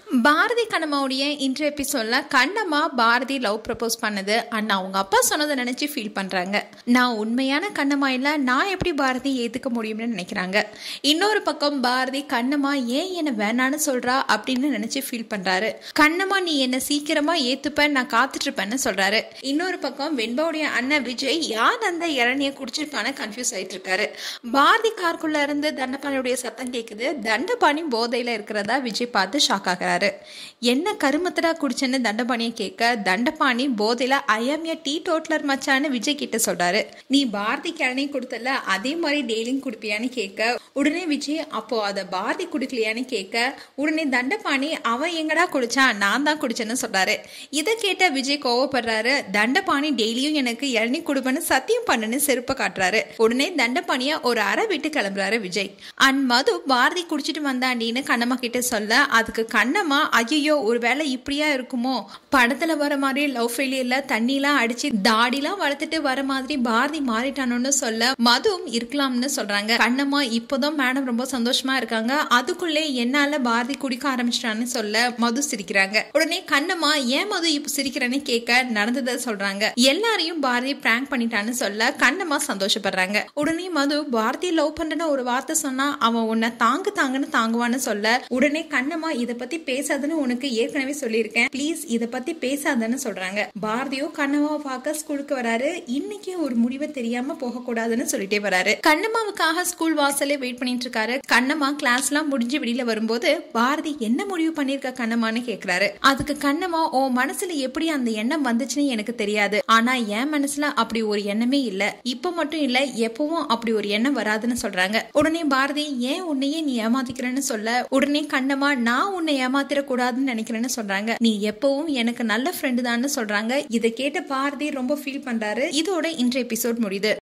பாரதி கண்ணம்மாவுடைய இன்றைய எபிசோட்ல கண்ணம்மா பாரதி லவ் ப்ரப்போஸ் பண்ணது அண்ட் அவங்க அப்பா சொன்னதை நினைச்சு ஃபீல் பண்றாங்க நான் உண்மையான கண்ணம்மா இல்ல நான் எப்படி பாரதி ஏத்துக்க முடியும்னு நினைக்கிறாங்க இன்னொரு பக்கம் பாரதி கண்ணம்மா ஏன் என்ன வேணான்னு சொல்றா அப்படின்னு நினைச்சு ஃபீல் பண்றாரு கண்ணம்மா நீ என்ன சீக்கிரமா ஏத்துப்ப நான் காத்துட்டு இருப்பேன்னு சொல்றாரு இன்னொரு பக்கம் வெண்பாவுடைய அண்ணன் விஜய் யார் அந்த இளநியை குடிச்சிருப்பான்னு கன்ஃபியூஸ் ஆயிட்டு இருக்காரு பாரதி காருக்குள்ள இருந்து தண்டபாணியுடைய சத்தம் கேக்குது தண்டபாணி போதையில இருக்கிறதா விஜய் பார்த்து ஷாக் ஆகுறாரு என்ன கருமத்தடா குடிச்சேன்னு தண்டபாணியை கேட்க தண்டபாணி போதையில ஐஎம் ஏ டீ டோட்லர் மச்சான்னு விஜய் கிட்ட சொல்றாரு நீ பாரதி கிழனி கொடுத்தல அதே மாதிரி டெய்லியும் குடிப்பியான்னு கேட்க உடனே விஜய் அப்போ அதை பாரதி குடிக்கலையான்னு கேட்க உடனே தண்டபாணி அவன் எங்கடா குடிச்சான் நான் தான் குடிச்சேன்னு சொல்றாரு இதை கேட்ட விஜய் கோவப்படுறாரு தண்டபாணி டெய்லியும் எனக்கு இளநீ கொடுப்பேன்னு சத்தியம் பண்ணுன்னு செருப்ப காட்டுறாரு உடனே தண்டபாணிய ஒரு அறை விட்டு கிளம்புறாரு விஜய் அண்ட் மது பாரதி குடிச்சிட்டு வந்தாண்டின்னு கண்ணம்மா கிட்ட சொல்ல அதுக்கு கண்ணம்மா ஐயோ ஒருவேளை இப்படியா இருக்குமோ படத்துல வர மாதிரி லவ் ஃபெயிலியர்ல தண்ணிலாம் அடிச்சு தாடிலாம் வளர்த்துட்டு வர மாதிரி பாரதி மாறிட்டானோன்னு சொல்ல மதுவும் இருக்கலாம்னு சொல்றாங்க கண்ணம்மா இப்போதான் மேடம் ரொம்ப சந்தோஷமா இருக்காங்க அதுக்குள்ளே என்னால பாரதி குடிக்க ஆரம்பிச்சிட்டான்னு சொல்ல மது சிரிக்கிறாங்க உடனே கண்ணம்மா ஏன் மது இப்ப சிரிக்கிறேன்னு கேட்க நடந்ததை சொல்றாங்க எல்லாரையும் பாரதி பிராங்க் பண்ணிட்டான்னு சொல்ல கண்ணம்மா சந்தோஷப்படுறாங்க உடனே மது பாரதி லவ் பண்றேன்னு ஒரு வார்த்தை சொன்னா அவன் உன்னை தாங்கு தாங்குன்னு தாங்குவான்னு சொல்ல உடனே கண்ணம்மா இத பத்தி பேசாதுன்னு உனக்கு ஏற்கனவே சொல்லியிருக்கேன் ப்ளீஸ் இத பத்தி பேசாதன்னு சொல்றாங்க பாரதியோ கண்ணம்மாவை பார்க்க ஸ்கூலுக்கு வராரு இன்னைக்கு ஒரு முடிவை தெரியாம போக கூடாதுன்னு சொல்லிட்டே வராரு கண்ணம்மாவுக்காக ஸ்கூல் வாசலே வெயிட் பண்ணிட்டு இருக்காரு கண்ணம்மா கிளாஸ் எல்லாம் முடிஞ்சு வெளியில வரும்போது பாரதி என்ன முடிவு பண்ணிருக்க கண்ணம்மான்னு கேக்குறாரு அதுக்கு கண்ணம்மா ஓ மனசுல எப்படி அந்த எண்ணம் வந்துச்சுன்னு எனக்கு தெரியாது ஆனா என் மனசுல அப்படி ஒரு எண்ணமே இல்ல இப்ப மட்டும் இல்ல எப்பவும் அப்படி ஒரு எண்ணம் வராதுன்னு சொல்றாங்க உடனே பாரதி ஏன் உன்னையே நீ ஏமாத்திக்கிறேன்னு சொல்ல உடனே கண்ணம்மா நான் உன்னை ஏமாத்திர கூடாதுன்னு நினைக்கிறேன்னு சொல்றாங்க நீ எப்பவும் எனக்கு நல்ல ஃப்ரெண்டு தான்னு சொல்றாங்க இதை கேட்ட பாரதி ரொம்ப ஃபீல் பண்றாரு இதோட இன்றைய எபிசோட் முடியுது